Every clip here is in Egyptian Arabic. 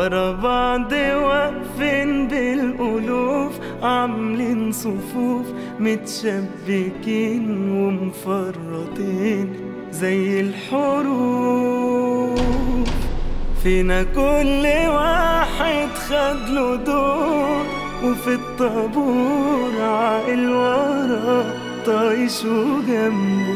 ورا بعض واقفين بالألوف عاملين صفوف متشبكين ومفرطين زي الحروف فينا كل واحد خد له دور وفي الطابور عاقل ورا طايش وجنبه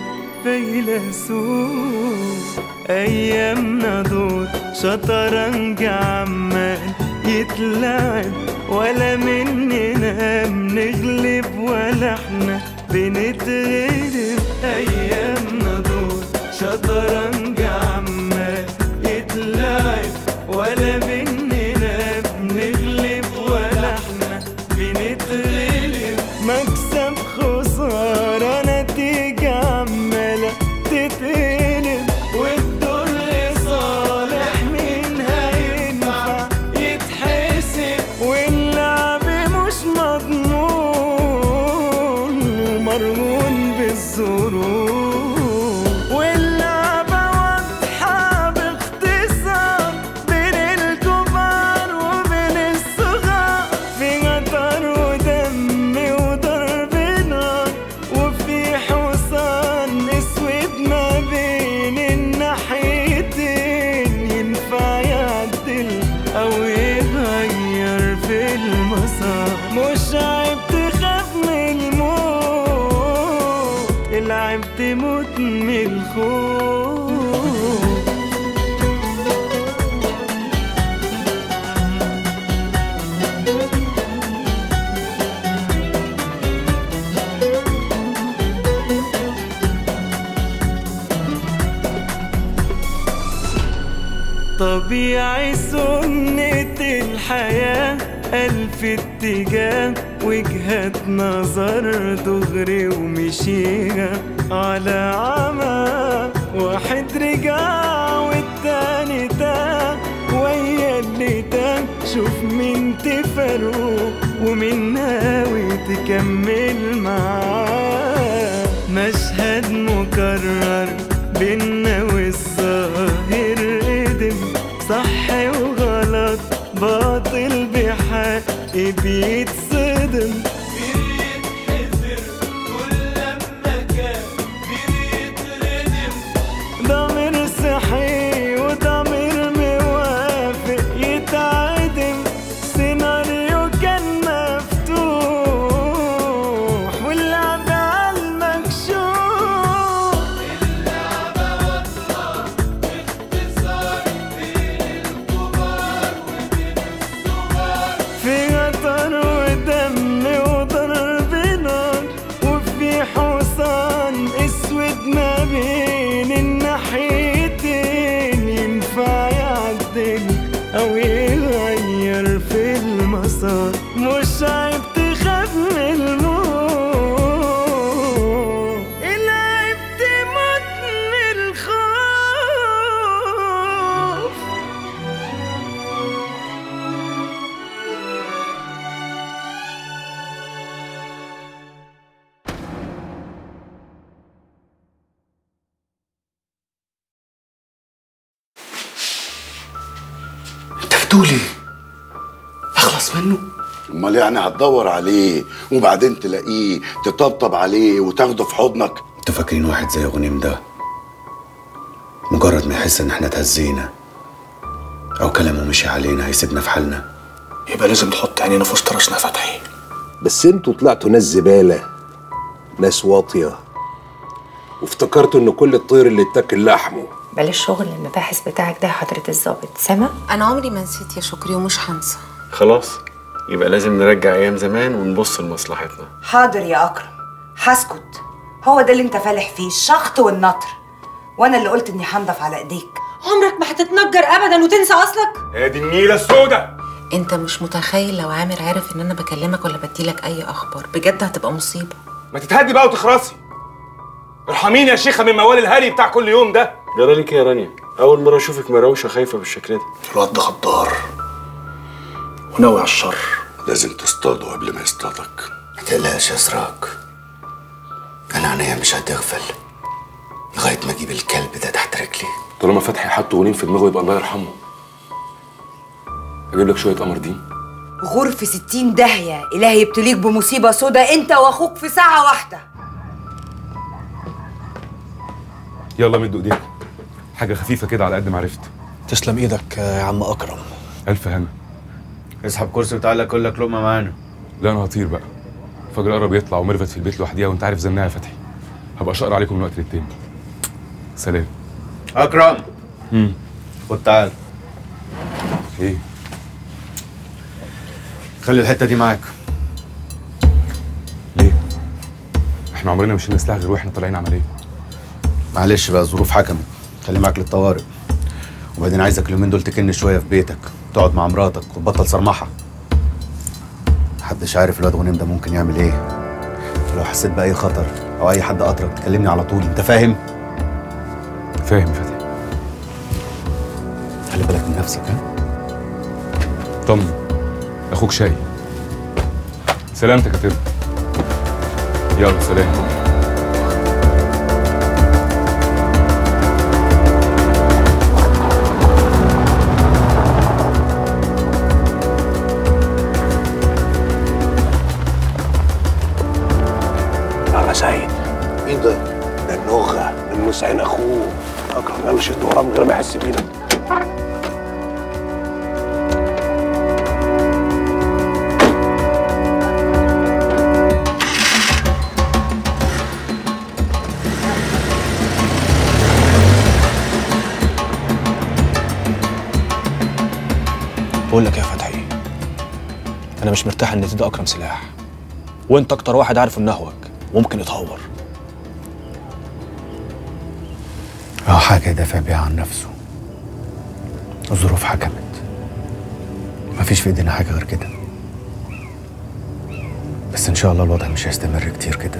فيلسوف أيامنا دول شطرنج عمال يتلعب ولا مننا بنغلب ولا احنا بنتغلب أيامنا دول شطرنج عمال يتلعب ولا مننا بنغلب ولا احنا بنتغلب مكسب خسارة نتيجة عمالة تتقلب والدور لصالح مين هينفع يتحسب واللعب مش مضمون ومرهون بالظروف واللعبة واضحة باختصار بين الكبار وبين الصغار في قطر ودم وضرب نار وفي حصان اسود ما بين الناحيتين ينفع يعدل او يغير في المسار مش عيب تخاف من الموت العيب تموت من الخوف طبيعي سنة الحياة ألف اتجاه وجهة نظر دغري ومشيها على عمى واحد رجع والتاني تاه ويا اللي تاه شوف مين تفرقه ومين ناوي تكمل معاه مشهد مكرر بينا والظاهر قدم صح وغلط باطل بحق بيتصدم ضمير صحي وضمير موافق يتعدم سيناريو كان مفتوح واللعب على المكشوف في قطر ودم وضرب نار وفي حصان اسود ما بين الناحيتين ينفع يعدل او يغير في المسار مش عيب تخاف من الموت العيب تموت من الخوف انت بتقولي اخلص منه امال يعني هتدور عليه وبعدين تلاقيه تطبطب عليه وتاخده في حضنك انتوا فاكرين واحد زي غنيم ده مجرد ما يحس ان احنا اتهزينا او كلامه مشي علينا هيسيبنا في حالنا يبقى لازم نحط عينينا في وسط راسنا فتحي بس انتوا طلعتوا ناس زبالة ناس واطية وافتكرتوا ان كل الطير اللي اتاكل لحمه بلاش شغل المباحث بتاعك ده يا حضرة الظابط سامع؟ انا عمري ما نسيت يا شكري ومش هنسى خلاص يبقى لازم نرجع ايام زمان ونبص لمصلحتنا حاضر يا أكرم هسكت هو ده اللي انت فالح فيه الشخط والنطر وانا اللي قلت اني هنضف على ايديك عمرك ما هتتنجر ابدا وتنسى اصلك هي دي النيله السوداء انت مش متخيل لو عامر عارف ان انا بكلمك ولا بديلك اي اخبار بجد هتبقى مصيبه ما تتهدي بقى وتخرسي ارحميني يا شيخه من موال الهري بتاع كل يوم ده جرى لك إيه يا رانيا اول مره اشوفك مروشه خايفه بالشكل ده الواد ده غدار وناوي على الشر لازم تصطاده قبل ما يصطادك ما تقلقش يا سراج انا عينيا مش هتغفل لغايه ما اجيب الكلب ده تحت رجلي طالما فتحي حط غنيم في دماغه يبقى الله يرحمه اجيب لك شويه قمر دين غور في ستين داهية إلهي يبتليك بمصيبة سودا أنت وأخوك في ساعة واحدة يلا مدوا ايديكم حاجه خفيفه كده على قد ما عرفت تسلم ايدك يا عم اكرم الف هنا اسحب كرسي وتعالى كل لك لقمه معانا لا انا هطير بقى فجر قرب يطلع وميرفت في البيت لوحديها وانت عارف زنها يا فتحي هبقى شقر عليكم من وقت للتاني سلام اكرم امم خد تعال ايه خلي الحته دي معاك ليه احنا عمرنا مش هنسلها غير واحنا طالعين عمليه معلش بقى الظروف حكمت خلي معاك للطوارئ وبعدين عايزك اليومين دول تكن شويه في بيتك تقعد مع مراتك وتبطل صرمحه محدش عارف الواد غنيم ده ممكن يعمل ايه لو حسيت باي خطر او اي حد قطرك تكلمني على طول انت فاهم فاهم يا فتحي خلي بالك من نفسك ها طمن اخوك شاي سلامتك يا ترم يلا سلام يلا سعيد مين ده؟ ده النوخة من مسعين اخوه اكرم يلا شد وراه من غير ما يحس بينا بقول لك يا فتحي انا مش مرتاح ان تدي اكرم سلاح وانت اكتر واحد عارف انه نهوك وممكن يتهور اه حاجه يدافع بيها عن نفسه الظروف حكمت مفيش في ايدينا حاجه غير كده بس ان شاء الله الوضع مش هيستمر كتير كده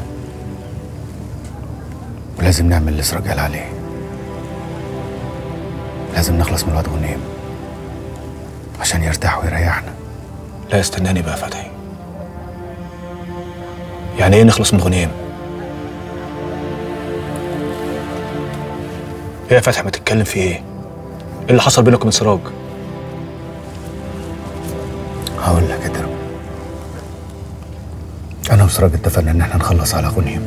ولازم نعمل اللي اسراء قال عليه لازم نخلص من الواد غنيم عشان يرتاح ويريحنا لا استناني بقى يا فتحي يعني ايه نخلص من غنيم ايه يا فتحي ما تتكلم في ايه ايه اللي حصل بينك وبين سراج هقول لك يا درب انا وسراج اتفقنا ان احنا نخلص على غنيم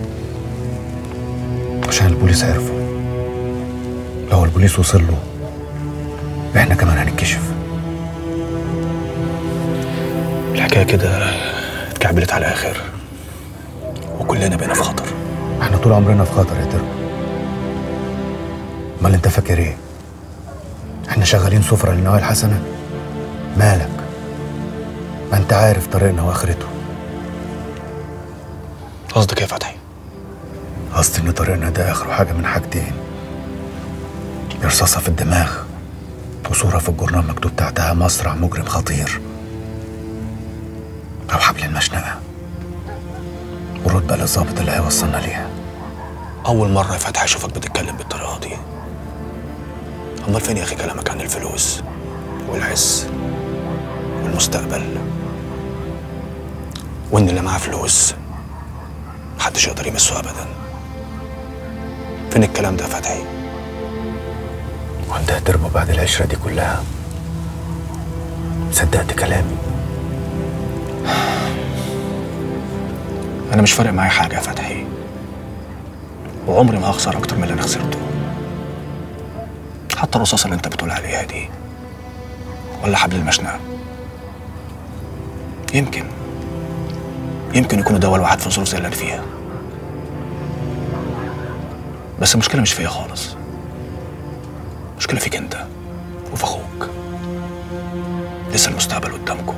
عشان البوليس عرفوا لو البوليس وصل له احنا كمان هنتكشف الحكايه كده اتكعبلت على الاخر وكلنا بقينا في خطر احنا طول عمرنا في خطر يا درب امال انت فاكر ايه احنا شغالين سفرة للنوايا الحسنة مالك ما انت عارف طريقنا واخرته قصدك ايه يا فتحي قصدي ان طريقنا ده اخره حاجة من حاجتين يا رصاصة في الدماغ وصورة في الجورنال مكتوب تحتها مصرع مجرم خطير أو حبل المشنقة والرتبة للظابط اللي هيوصلنا ليها اول مره يا فتحي اشوفك بتتكلم بالطريقه دي امال فين يا اخي كلامك عن الفلوس والعز والمستقبل وان اللي معاه فلوس محدش يقدر يمسه ابدا فين الكلام ده يا فتحي وانت هترمى بعد العشرة دي كلها صدقت كلامي انا مش فارق معايا حاجه يا فتحي وعمري ما هخسر اكتر من اللي انا خسرته حتى الرصاصه اللي انت بتقول عليها دي ولا حبل المشنقه يمكن يمكن يكونوا دول واحد في ظروف زي اللي انا فيها بس المشكله مش فيا خالص المشكله فيك انت وفي اخوك لسه المستقبل قدامكم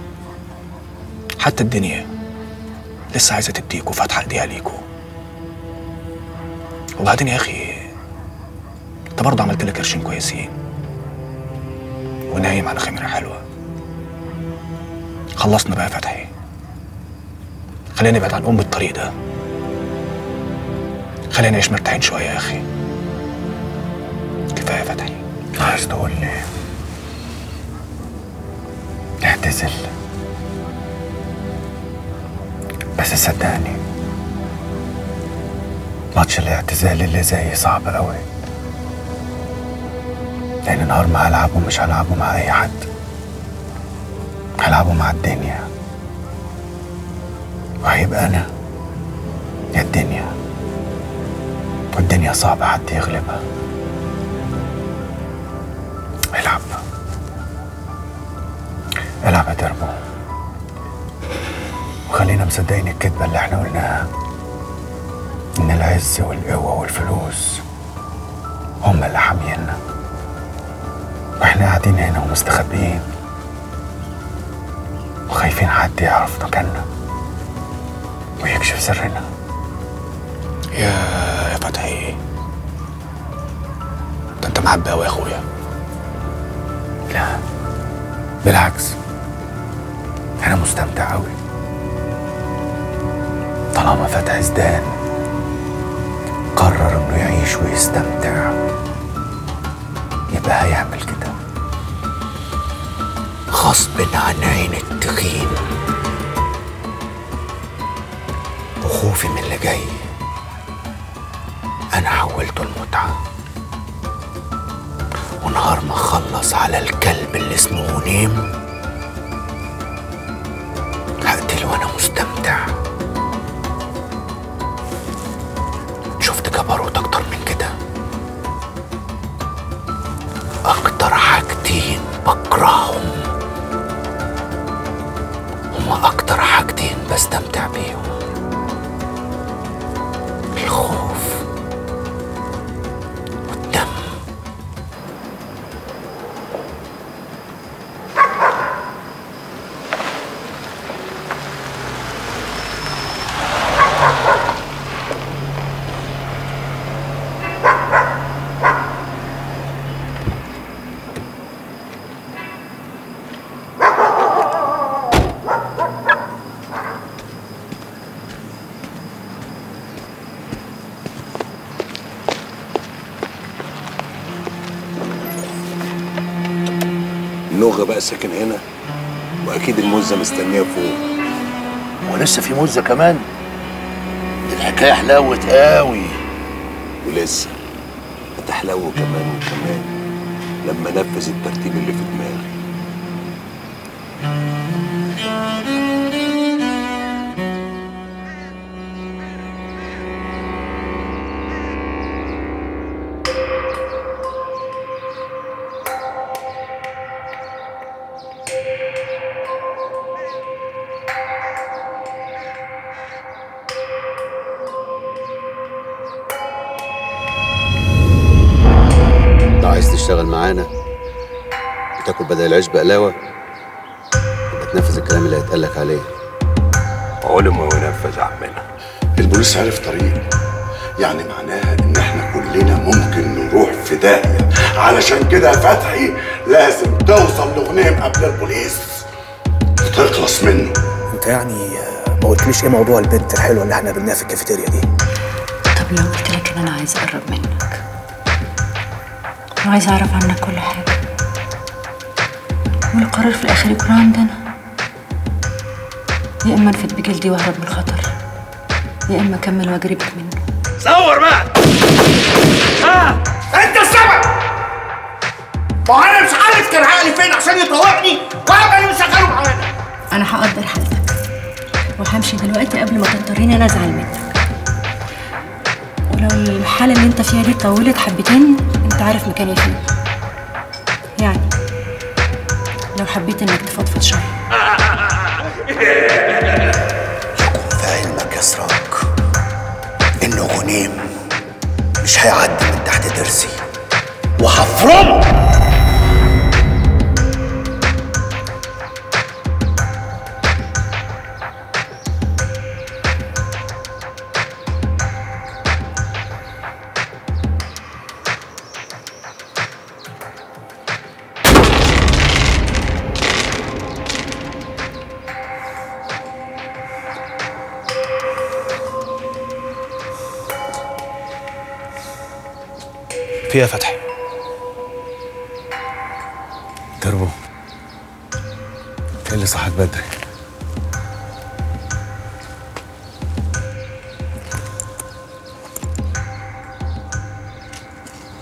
حتى الدنيا لسه عايزه تديكوا فاتحه ايديها ليكوا وبعدين يا اخي انت برضه عملت لك قرشين كويسين ونايم على خمره حلوه خلصنا بقى يا فتحي خلينا نبعد عن ام الطريق ده خلينا نعيش مرتاحين شويه يا اخي كفايه يا فتحي عايز تقول لي اعتزل بس صدقني ماتش الاعتزال اللي زي صعب قوي لان نهار ما هلعبه مش هلعبه مع اي حد هيلعبوا مع الدنيا وهيبقى أنا يا الدنيا والدنيا صعبة حد يغلبها العب العب يا دربو وخلينا مصدقين الكذبة اللي احنا قلناها إن العز والقوة والفلوس هم اللي حامينا واحنا قاعدين هنا ومستخبيين وخايفين حد يعرف مكاننا ويكشف سرنا يا يا فتحي ده انت معبي قوي يا اخويا لا بالعكس انا مستمتع قوي طالما فتح زدان قرر انه يعيش ويستمتع يبقى هيعمل كده غصب عن عين التخين وخوفي من اللي جاي انا حولته المتعه ونهار ما اخلص على الكلب اللي اسمه غنيم هقتله وانا مستمتع شفت جبروت اكتر من كده اكتر حاجتين بكرههم هما اكتر حاجتين بستمتع بيهم الخوف والدم النوغة بقى ساكن هنا واكيد المزة مستنيه فوق ولسه في مزه كمان دي الحكايه حلاوت قوي ولسه هتحلو كمان وكمان لما نفذ الترتيب اللي في دماغي لو عايز تشتغل معانا وتاكل بدل العيش بقلاوه يبقى تنفذ الكلام اللي هيتقال لك عليه علم وينفذ عمنا البوليس عرف طريق يعني معناها ان احنا كلنا ممكن نروح في داهيه علشان كده يا فتحي لازم توصل لغنيم قبل البوليس تخلص منه انت يعني آه، ما قلتليش ايه موضوع البنت الحلوه اللي احنا قابلناها في الكافيتيريا دي طب لو قلت لك ان انا عايزه اقرب منك وعايزه اعرف عنك كل حاجه والقرار في الاخر يكون عندنا يا اما انفد بجلدي واهرب من الخطر يا اما اكمل واجربك منه صور بقى اه انت السبب ما هو انا مش عارف كان عقلي فين عشان يطوعني وابقى اللي مشغله معانا انا هقدر حالتك وهمشي دلوقتي قبل ما تضطريني انا ازعل منك ولو الحالة اللي انت فيها دي طولت حبتين انت عارف مكاني فين يعني لو حبيت انك تفضفض شوية في علمك يا سراج انه غنيم مش هيعدي من تحت ضرسي وهفرمه فيها فتحي تربو ايه اللي صحك بدري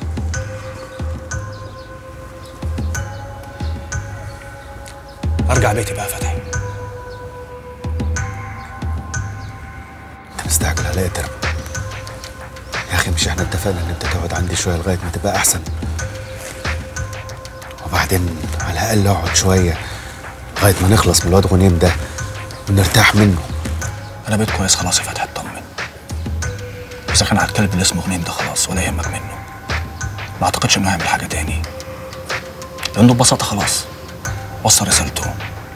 ارجع ارجع بيتي بقى يا فتحي انت مستعجل على ايه يا تربو يا اخي مش احنا اتفقنا ان انت تقعد عندي شويه لغايه ما تبقى احسن وبعدين على الاقل اقعد شويه لغايه ما نخلص من الواد غنيم ده ونرتاح منه انا بقيت كويس خلاص يا فتحي اطمن اذا كان على الكلب اللي اسمه غنيم ده خلاص ولا يهمك منه ما اعتقدش انه هيعمل حاجه تاني لانه ببساطه خلاص وصل رسالته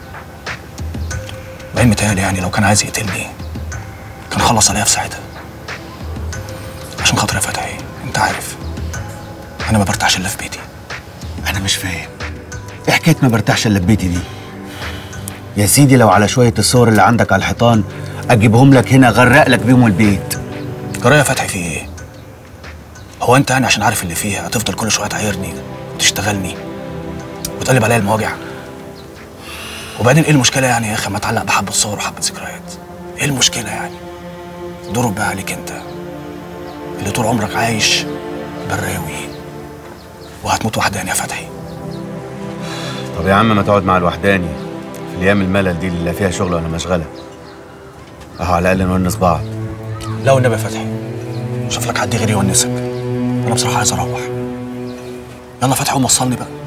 بعدين متهيألي يعني لو كان عايز يقتلني كان خلص عليا في ساعتها عشان خاطر يا فتحي انت عارف انا ما برتاحش الا في بيتي انا مش فاهم ايه حكايه ما برتاحش الا في بيتي دي يا سيدي لو على شويه الصور اللي عندك على الحيطان اجيبهم لك هنا اغرق لك بيهم البيت جرايه يا فتحي في ايه هو انت يعني عشان عارف اللي فيها هتفضل كل شويه تعايرني وتشتغلني وتقلب عليا المواجع وبعدين ايه المشكله يعني يا اخي ما تعلق بحبه صور وحبه ذكريات ايه المشكله يعني دوره بقى عليك انت اللي طول عمرك عايش براوي وهتموت وحداني يا فتحي طب يا عم ما تقعد مع الوحداني في الايام الملل دي اللي لا فيها شغل ولا مشغله اهو على الاقل نونس بعض لا والنبي يا فتحي شوف لك حد غيري يونسك انا بصراحه عايز اروح يلا فتحي قوم وصلني بقى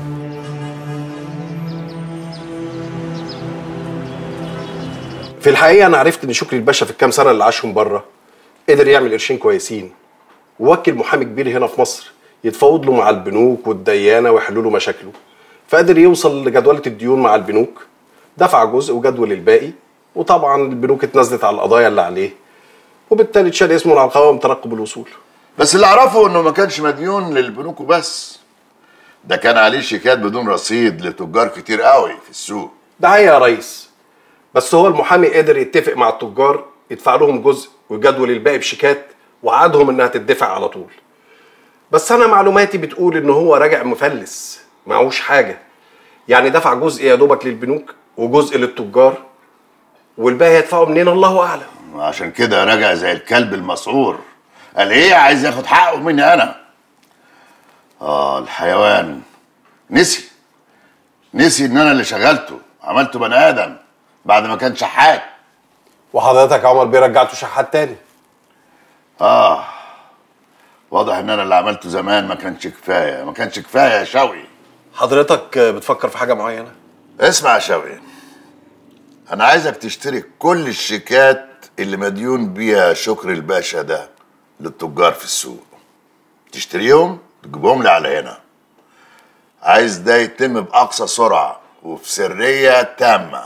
في الحقيقه انا عرفت ان شكري الباشا في الكام سنه اللي عاشهم بره قدر يعمل قرشين كويسين ووكل محامي كبير هنا في مصر يتفاوض له مع البنوك والديانه ويحلوا له مشاكله فقدر يوصل لجدوله الديون مع البنوك دفع جزء وجدول الباقي وطبعا البنوك اتنازلت على القضايا اللي عليه وبالتالي اتشال اسمه على قوائم ترقب الوصول بس اللي اعرفه انه ما كانش مديون للبنوك وبس ده كان عليه شيكات بدون رصيد لتجار كتير قوي في السوق ده حقيقة يا ريس بس هو المحامي قدر يتفق مع التجار يدفع لهم جزء ويجدول الباقي بشيكات وعدهم انها تدفع على طول بس انا معلوماتي بتقول ان هو راجع مفلس معهوش حاجه يعني دفع جزء يا دوبك للبنوك وجزء للتجار والباقي هيدفعه منين الله اعلم عشان كده راجع زي الكلب المسعور قال ايه عايز ياخد حقه مني انا اه الحيوان نسي نسي ان انا اللي شغلته عملته بني ادم بعد ما كان شحات وحضرتك يا عمر بيه رجعته شحات تاني اه واضح ان انا اللي عملته زمان ما كانش كفايه ما كانش كفايه يا شوقي حضرتك بتفكر في حاجه معينه اسمع يا شوقي انا عايزك تشتري كل الشيكات اللي مديون بيها شكر الباشا ده للتجار في السوق تشتريهم تجيبهم لي على هنا عايز ده يتم باقصى سرعه وفي سريه تامه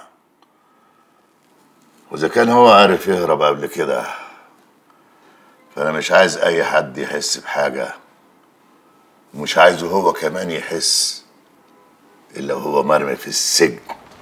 واذا كان هو عارف يهرب قبل كده فانا مش عايز اي حد يحس بحاجه ومش عايزه هو كمان يحس الا وهو مرمي في السجن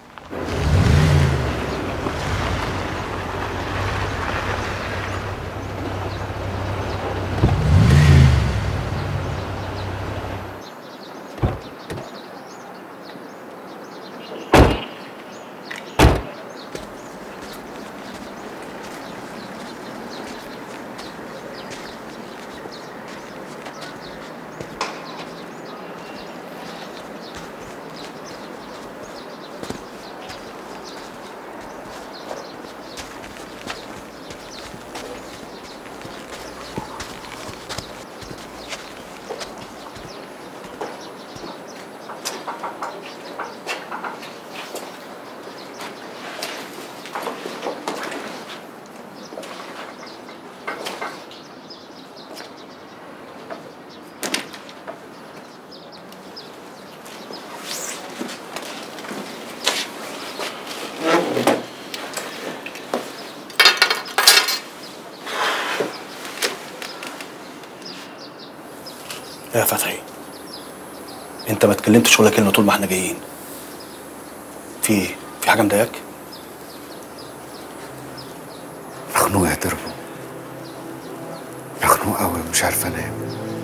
يا فتحي انت ما اتكلمتش ولا كلمه طول ما احنا جايين في ايه في حاجه مضايقاك مخنوق يا تربو مخنوق قوي ومش عارف انام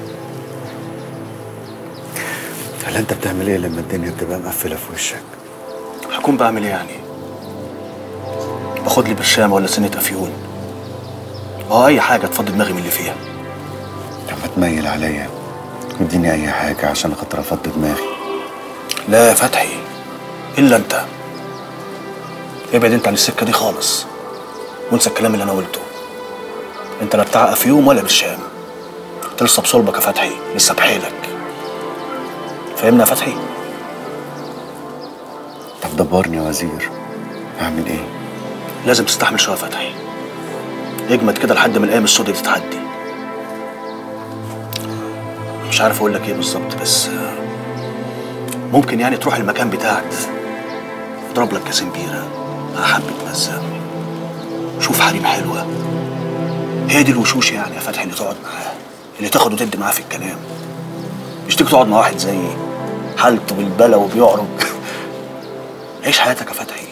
هل انت بتعمل ايه لما الدنيا بتبقى مقفله في وشك هكون بعمل ايه يعني باخد لي برشام ولا سنه افيون اه اي حاجه تفضي دماغي من اللي فيها لما تميل عليا اديني اي حاجه عشان خاطر افضي دماغي لا يا فتحي الا انت ابعد انت عن السكه دي خالص وانسى الكلام اللي انا قلته انت لا بتاع افيوم ولا برشام انت لسه بصلبك يا فتحي لسه بحيلك فاهمني يا فتحي طب دبرني يا وزير اعمل ايه لازم تستحمل شويه يا فتحي اجمد كده لحد ما الايام السوداء دي تعدي مش عارف اقول لك ايه بالظبط بس آه، ممكن يعني تروح المكان بتاعك اضرب لك كاسين بيره مع حبه مزه شوف حريم حلوه هي دي الوشوش يعني يا فتحي اللي تقعد معاه اللي تاخد وتدي معاه في الكلام مش تيجي تقعد مع واحد زيي حالته بالبلا وبيعرج عيش حياتك يا فتحي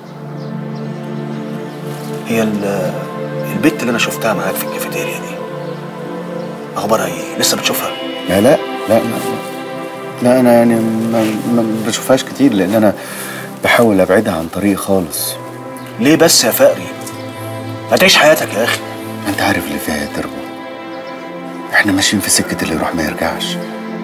هي ال- البت اللي انا شفتها معاك في الكافيتيريا دي اخبارها ايه لسه بتشوفها لا لا لا لا, لا انا يعني ما, ما بشوفهاش كتير لان انا بحاول ابعدها عن طريقي خالص ليه بس يا فقري ما تعيش حياتك يا اخي انت عارف اللي فيها يا تربو احنا ماشيين في سكة اللي يروح ما يرجعش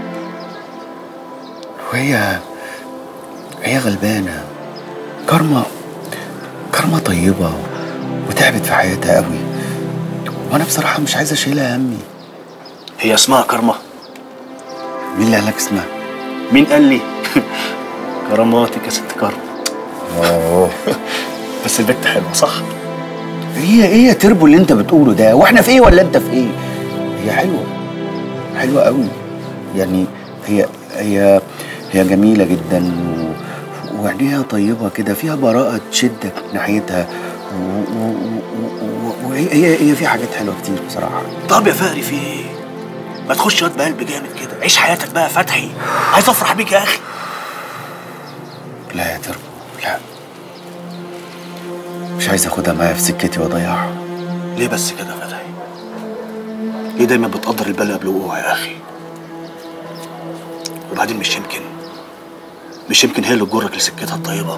وهي هي غلبانة كارما كارما طيبة وتعبت في حياتها قوي وانا بصراحة مش عايز اشيلها همي هي اسمها كرمه مين اللي قالك اسمها؟ مين قال لي كراماتك يا ست كرم اوه بس البت حلوه صح هي ايه يا تربو اللي انت بتقوله ده واحنا في ايه ولا انت في ايه هي حلوه حلوه قوي يعني هي هي هي جميله جدا و- وعينيها طيبه كده فيها براءه تشدك ناحيتها و- و- و- و- وهي هي هي فيها حاجات حلوه كتير بصراحه طب يا فقري في ايه ما تخش واد بقلب جامد كده عيش حياتك بقى يا فتحي عايز افرح بيك يا اخي لا يا تربو لا مش عايز اخدها معايا في سكتي واضيعها ليه بس كده يا فتحي ليه دايما بتقدر البلا قبل وقوعها يا اخي وبعدين مش يمكن مش يمكن هي اللي تجرك لسكتها الطيبه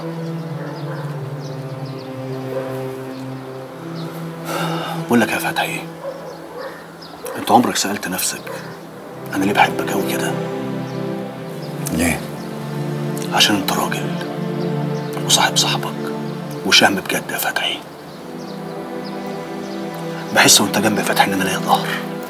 بقول لك يا فتحي انت عمرك سالت نفسك انا ليه بحبك قوي كده ليه عشان انت راجل وصاحب صاحبك وشهم بجد يا فتحي بحس وانت جنبي يا فتحي ان انا ليا ظهر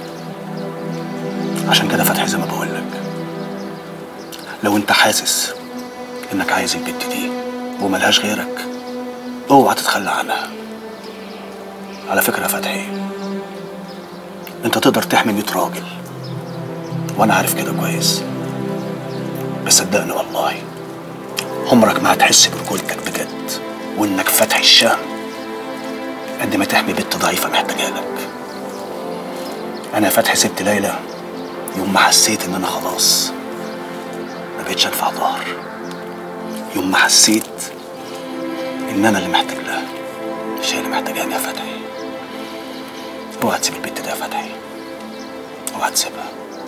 عشان كده فتحي زي ما بقول لك لو انت حاسس انك عايز البت دي وملهاش غيرك اوعى تتخلى عنها على فكره يا فتحي انت تقدر تحمي 100 راجل وانا عارف كده كويس بس صدقني والله عمرك ما هتحس برجولتك بجد وانك فاتح الشام قد ما تحمي بنت ضعيفه محتاجه لك انا فتحي سبت ليلى يوم ما حسيت ان انا خلاص ما بقتش انفع ظهر يوم ما حسيت ان انا اللي محتاج لها مش هي اللي محتاجاني يا فتحي اوعى تسيب البت دي يا فتحي اوعى تسيبها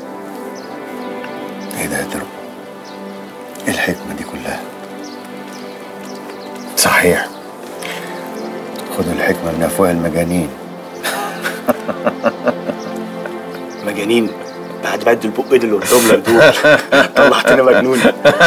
ايه ده يا تربو ايه الحكمه دي كلها صحيح خدوا الحكمه من افواه المجانين مجانين بعد بعد البق دي اللي قلتهم لك دول طلعتني مجنون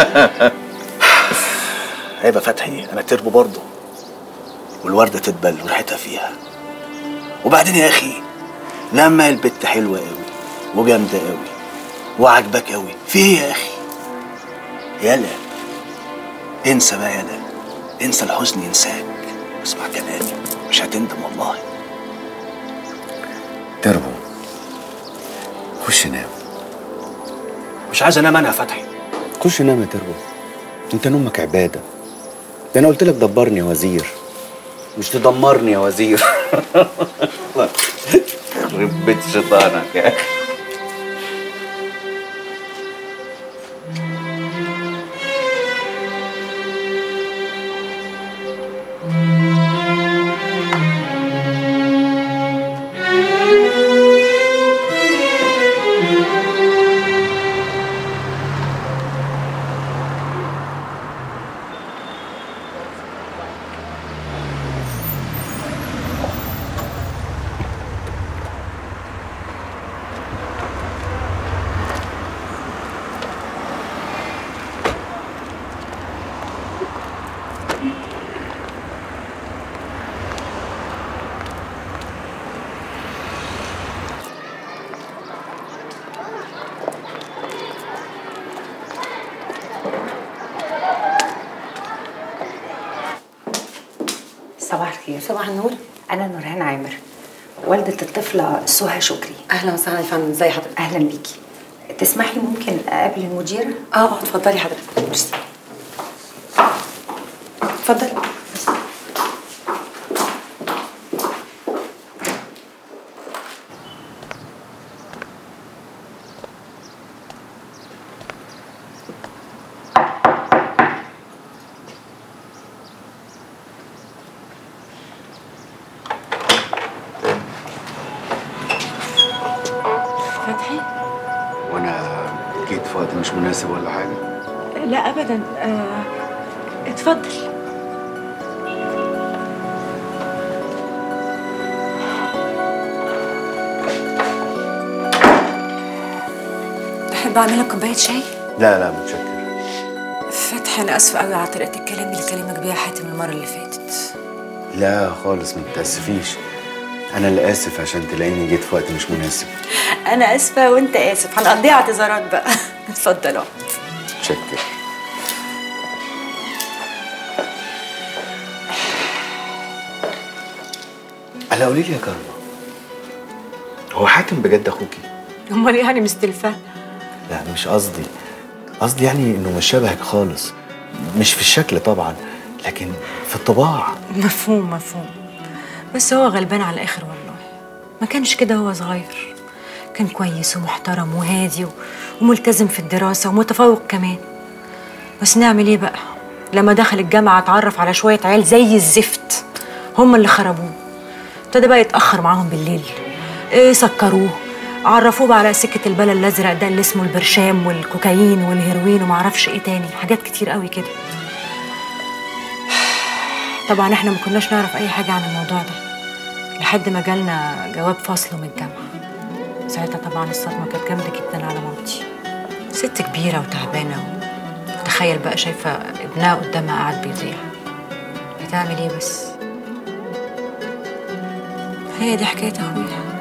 عيب يا فتحي انا تربو برضه والورده تتبل وريحتها فيها وبعدين يا اخي لما البت حلوه قوي وجامده قوي وعجبك قوي في ايه يا اخي يلا انسى بقى يلا انسى الحزن ينساك اسمع كلامي مش هتندم والله تربو خش نام مش عايز انام انا يا فتحي خش نام يا تربو انت نومك عباده ده انا قلت لك دبرني يا وزير مش تدمرني يا وزير يخرب بيت شيطانك يا اخي الخير صباح النور انا نورهان عامر والدة الطفلة سهى شكري اهلا وسهلا يا فندم ازي حضرتك اهلا بيكي تسمحي ممكن اقابل المديرة اه اتفضلي حضرتك ميرسي اتفضلي فتحي وانا جيت في وقت مش مناسب ولا حاجه لا ابدا آه، اتفضل تحب اعمل لك كوبايه شاي لا لا متشكر فتحي انا اسفه قوي على طريقه الكلام اللي كلمك بيها حاتم المره اللي فاتت لا خالص ما تتاسفيش انا اللي اسف عشان تلاقيني جيت في وقت مش مناسب انا اسفه وانت اسف هنقضيها اعتذارات بقى اتفضل اقعد متشكر الا قولي لي يا كارما هو حاتم بجد اخوكي امال ايه يعني مستلفه لا مش قصدي قصدي يعني انه مش شبهك خالص مش في الشكل طبعا لكن في الطباع مفهوم مفهوم بس هو غلبان على الاخر والله ما كانش كده هو صغير كان كويس ومحترم وهادي و- وملتزم في الدراسة ومتفوق كمان بس نعمل ايه بقى لما دخل الجامعة اتعرف على شوية عيال زي الزفت هم اللي خربوه ابتدى بقى يتأخر معاهم بالليل إيه سكروه عرفوه بقى على سكة البلا الأزرق ده اللي اسمه البرشام والكوكايين والهيروين ومعرفش ايه تاني حاجات كتير قوي كده طبعا احنا ما كناش نعرف اي حاجه عن الموضوع ده لحد ما جالنا جواب فصله من الجامعه ساعتها طبعا الصدمه كانت جامده جدا على مامتي ست كبيره وتعبانه تخيل بقى شايفه ابنها قدامها قاعد بيضيع هتعمل ايه بس هي دي حكايه اخويا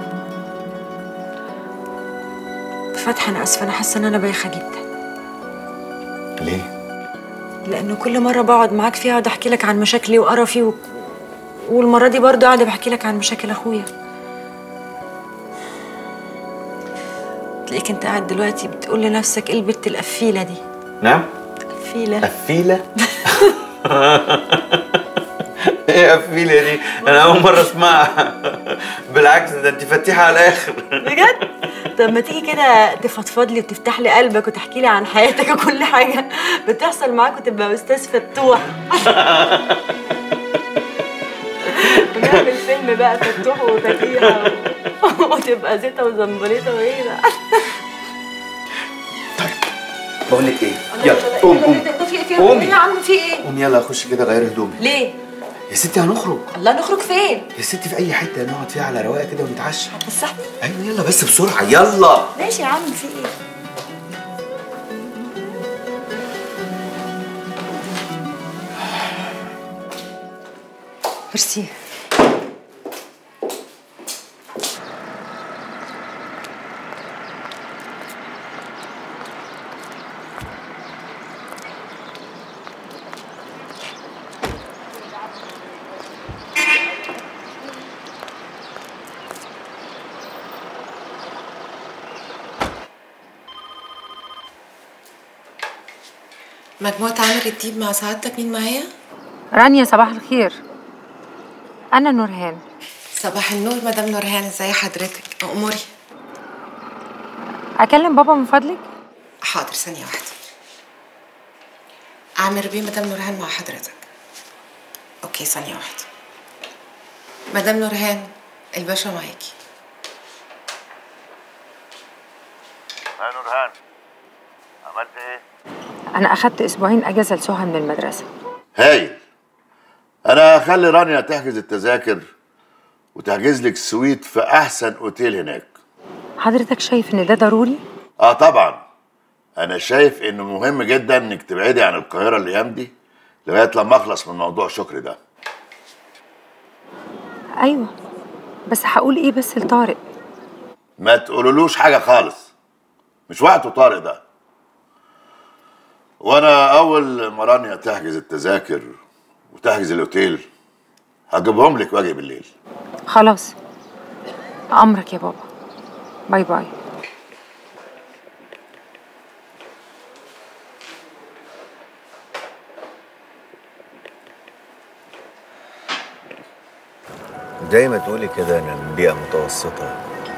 فتحي انا اسفه انا حاسه ان انا بايخه جدا ليه لانه كل مره بقعد معاك فيها اقعد احكي لك عن مشاكلي وقرفي و... والمره دي برضه قاعده بحكي لك عن مشاكل اخويا تلاقيك انت قاعد دلوقتي بتقول لنفسك ايه البت القفيله دي نعم قفيله قفيله ايه قفيله دي انا اول مره اسمعها بالعكس ده انت فتيحه على الاخر بجد طب ما تيجي كده تفضفض لي وتفتح لي قلبك وتحكي لي عن حياتك وكل حاجه بتحصل معاك وتبقى استاذ فتوح ونعمل فيلم بقى فتوح وفتيحه و... وتبقى زيته وزنبليطه وايه بقى بقول لك ايه يلا قوم قوم في في قومي. ايه يا عم في ايه قوم يلا اخش كده غير هدومي ليه يا ستي هنخرج الله نخرج فين يا ستي في اي حته نقعد فيها على رواقه كده ونتعشى بس ايوه يلا بس بسرعه يلا ماشي يا عم في ايه ميرسي مجموعة عمر الديب مع سعادتك مين معايا؟ رانيا صباح الخير أنا نورهان صباح النور مدام نورهان ازي حضرتك؟ أموري أكلم بابا من فضلك؟ حاضر ثانية واحدة عامر بيه مدام نورهان مع حضرتك اوكي ثانية واحدة مدام نورهان الباشا معاكي يا نورهان عملت ايه؟ أنا أخدت أسبوعين أجازة لسهى من المدرسة هايل انا هخلي رانيا تحجز التذاكر وتحجز لك سويت في احسن اوتيل هناك حضرتك شايف إن ده ضروري؟ اه طبعا انا شايف انه مهم جدا انك تبعدي عن القاهره الايام دي لغايه لما اخلص من موضوع شكري ده أيوة بس هقول إيه بس لطارق ما تقولولوش حاجه خالص مش وقته طارق ده وانا اول ما رانيا تحجز التذاكر وتحجز الاوتيل هجيبهم لك واجي بالليل خلاص امرك يا بابا باي باي دايما تقولي كده انا من بيئه متوسطه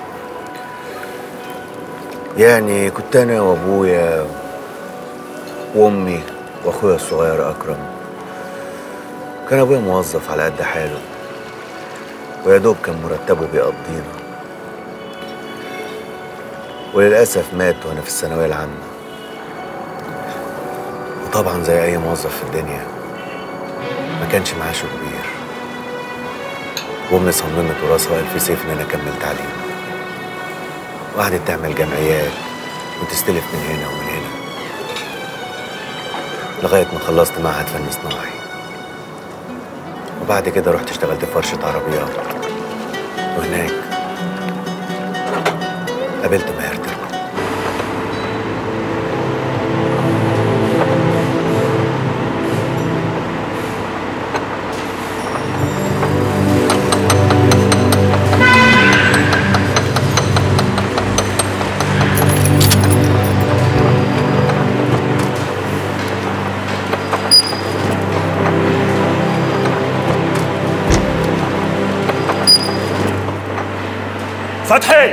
يعني كنت انا وابويا وامي واخويا الصغير اكرم كان ابويا موظف على قد حاله ويا دوب كان مرتبه بيقضينا وللاسف مات وانا في الثانويه العامه وطبعا زي اي موظف في الدنيا ما كانش معاشه كبير وامي صممت وراسها الف سيف ان انا اكمل تعليم وقعدت تعمل جمعيات وتستلف من هنا ومن هنا لغايه ما خلصت معهد فن صناعي وبعد كده رحت اشتغلت في ورشه عربيات وهناك قابلت ماهر تركو فتحي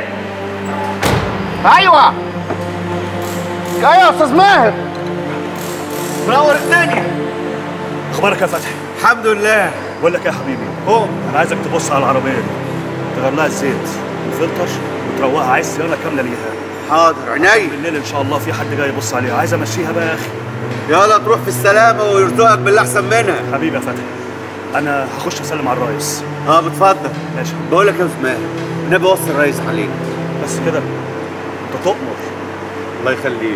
ايوه جاي يا استاذ ماهر منور الدنيا اخبارك يا فتحي الحمد لله بقول لك يا حبيبي قوم انا عايزك تبص على العربيه دي تغير لها الزيت والفلتر وتروقها عايز صيانه كامله ليها حاضر عيني بالليل ان شاء الله في حد جاي يبص عليها عايز امشيها بقى يا اخي يلا تروح في السلامه ويرزقك باللي احسن منها حبيبي يا فتحي انا هخش اسلم على الرئيس اه بتفضل ماشي بقول لك يا استاذ ماهر النبي وصي الرئيس علينا بس كده انت تؤمر الله يخليك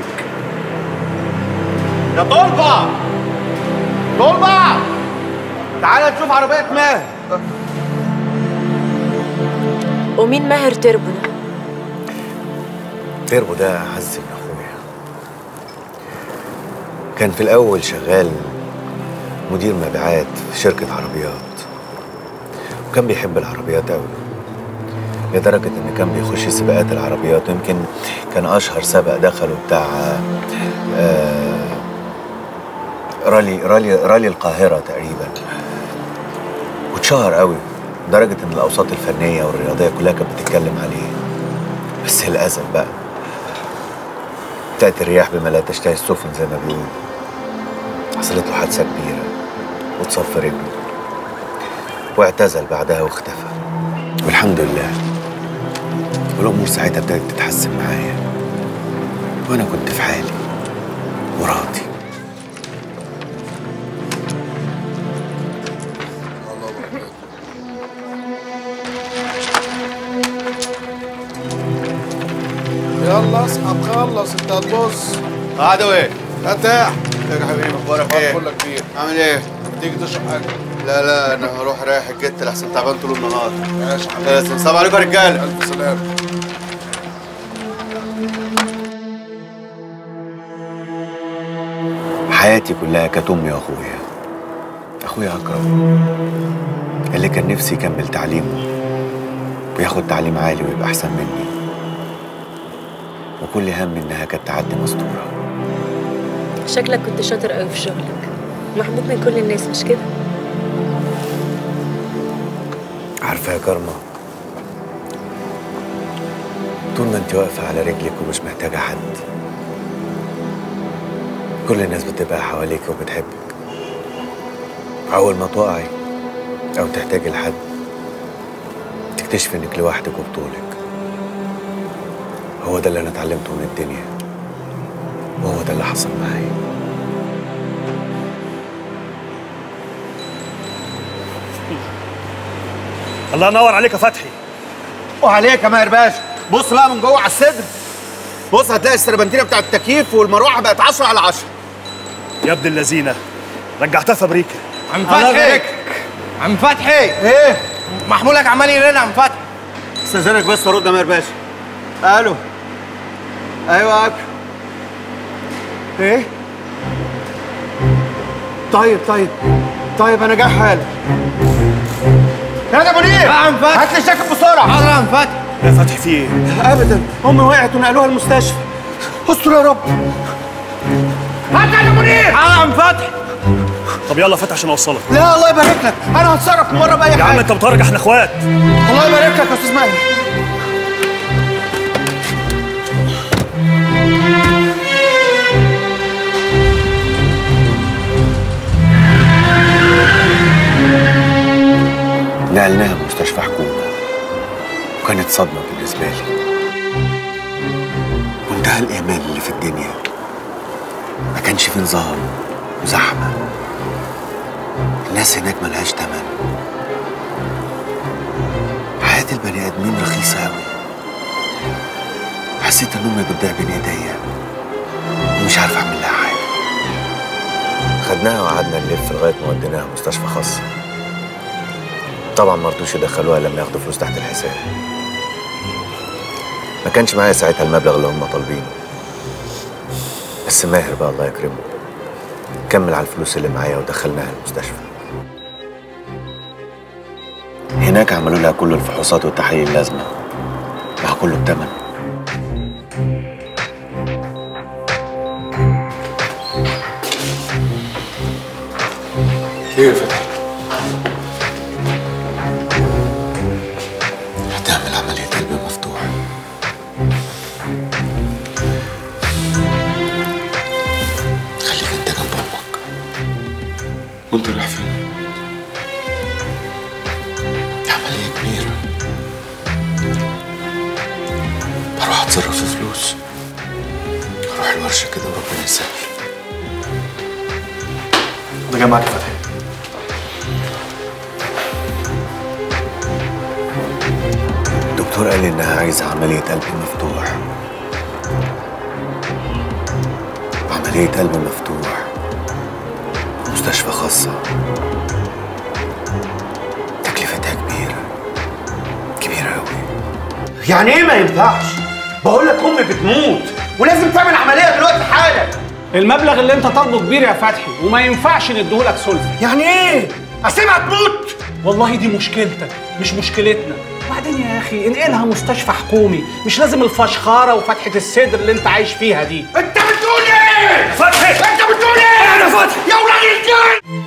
يا طلبة طلبة تعالى نشوف عربية ماهر ومين ماهر تربو ده؟ تيربو ده أعز من أخويا كان في الأول شغال مدير مبيعات في شركة عربيات وكان بيحب العربيات أوي لدرجة إن كان بيخش سباقات العربيات يمكن كان أشهر سبق دخله بتاع آه رالي رالي رالي القاهرة تقريبا واتشهر قوي لدرجة إن الأوساط الفنية والرياضية كلها كانت بتتكلم عليه بس للأسف بقى تأتي الرياح بما لا تشتهي السفن زي ما بيقولوا حصلت له حادثة كبيرة واتصاب في رجله واعتزل بعدها واختفى والحمد لله والأمور ساعتها ابتدت تتحسن معايا وأنا كنت في حالي وراضي يلا اصحى خلص انت هتبص قعدوا ايه؟ فتح ازيك يا حبيبي اخبارك ايه؟ كله كبير عامل ايه؟ تيجي تشرب حاجه لا لا انا هروح رايح الجت لحسن تعبان طول النهار ماشي يا حبيبي لازم السلام عليكم يا رجاله الف سلامه حياتي كلها كانت امي واخويا اخويا اكرم اللي كان نفسي يكمل تعليمه وياخد تعليم عالي ويبقى احسن مني وكل هم انها كانت تعدي مستوره شكلك كنت شاطر قوي في شغلك محبوب من كل الناس مش كده؟ عارفه يا كارما طول ما انت واقفه على رجلك ومش محتاجه حد كل الناس بتبقى حواليك وبتحبك اول ما تقعي او تحتاجي لحد تكتشفي انك لوحدك وبطولك هو ده اللي انا اتعلمته من الدنيا وهو ده اللي حصل معايا الله ينور عليك يا فتحي وعليك يا ماهر باشا بص بقى من جوه على الصدر بص هتلاقي السربنتينه بتاع التكييف والمروحه بقت 10 على 10 يا ابن اللذينه رجعتها فابريكا عم فتحي عم فتحي ايه محمولك عمال يرن عم فتحي استاذنك بس ارد يا ماهر باشا الو ايوه يا اكرم ايه طيب طيب طيب انا جاي حالا يا ده منير يا عم فتحي هات لي الجاكيت بسرعه حاضر يا عم فتحي يا فتحي في ايه؟ ابدا امي وقعت ونقلوها المستشفى استر يا رب هات يا منير حاضر يا عم فتحي طب يلا فتحي عشان اوصلك لا الله يبارك لك انا هتصرف مره باي حاجه يا عم انت بترجع احنا اخوات الله يبارك لك يا استاذ ماهر نقلناها مستشفى حكومة وكانت صدمة بالنسبة لي منتهى الإهمال اللي في الدنيا ما كانش فيه نظام وزحمة الناس هناك ملهاش تمن حياة البني آدمين رخيصة أوي حسيت إن أمي بتضيع بين إيديا ومش عارف أعمل لها حاجة خدناها وقعدنا نلف لغاية ما وديناها مستشفى خاصة طبعا ما رضوش يدخلوها لما ياخدوا فلوس تحت الحساب ما كانش معايا ساعتها المبلغ اللي هم طالبينه بس ماهر بقى الله يكرمه كمل على الفلوس اللي معايا ودخلناها المستشفى هناك عملوا لها كل الفحوصات والتحاليل اللازمة مع كله بتمن ايه يا فتحي هتعمل عملية قلب مفتوح خليك انت جنب امك وانت رايح فين؟ عملية كبيرة هروح اتصرف في فلوس هروح الورشة كده وربنا يسهل ده جاي معاك يا فتحي الدكتور قال لي انها عايزة عملية قلب مفتوح عملية قلب مفتوح مستشفى خاصة تكلفتها كبيرة كبيرة أوي يعني ايه ما ينفعش بقول لك امي بتموت ولازم تعمل عمليه دلوقتي حالا المبلغ اللي انت طالبه كبير يا فتحي وما ينفعش نديهولك سلفة يعني ايه اسيبها تموت والله دي مشكلتك مش مشكلتنا وبعدين يا اخي انقلها مستشفى حكومي مش لازم الفشخاره وفتحه الصدر اللي انت عايش فيها دي انت بتقول ايه فتحي انت بتقول ايه انا فتحي يا ولاد الكلب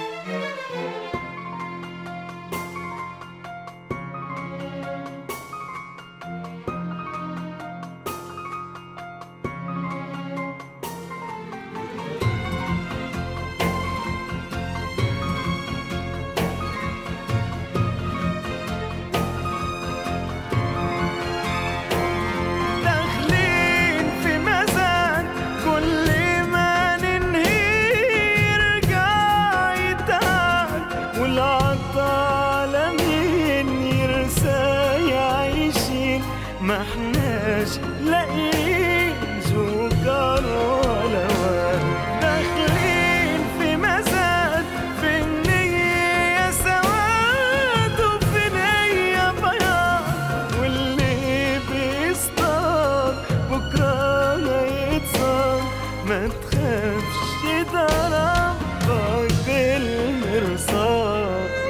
داخلين في مزاد كل ما ننهي يرجع يتعب والعطالة مين يرسى يعيشين ما احناش لاقيين سكر ولا ورد داخلين في مزاد في النية سواد وفي نية بياض واللي بيصطاد بكرة هيتصاب ما تخافش ده ربك بالمرصاد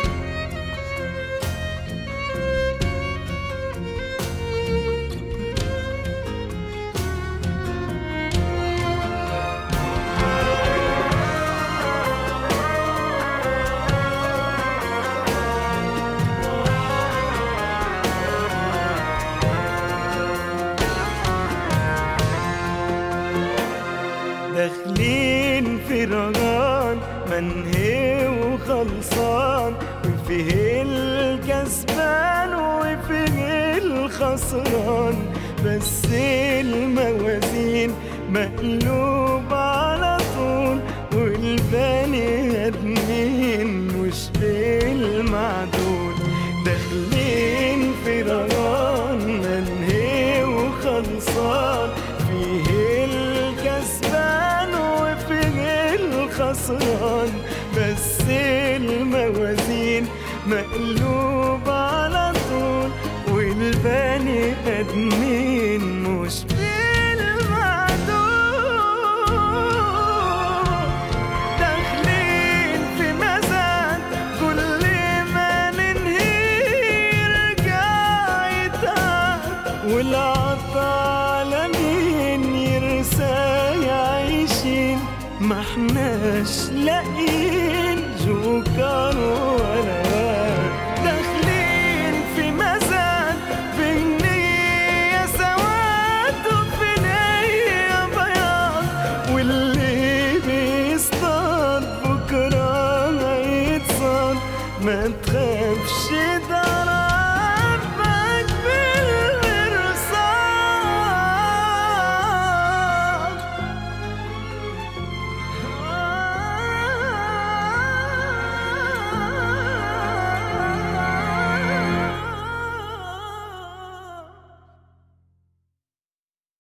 داخلين في رهان منهي وخلصان وفيه الكسبان وفيه الخسران بس الموازين مقلوب على طول والبني ادمين مش بالمعدول داخلين في رهان منهي وخلصان فيه الكسبان وفيه الخسران بس الموازين مقلوب على طول والبني ادمين مش بالمعدول داخلين في مزاد كل ما ننهي والعطا على مين يرسى عايشين ما احناش لاقيين جوكر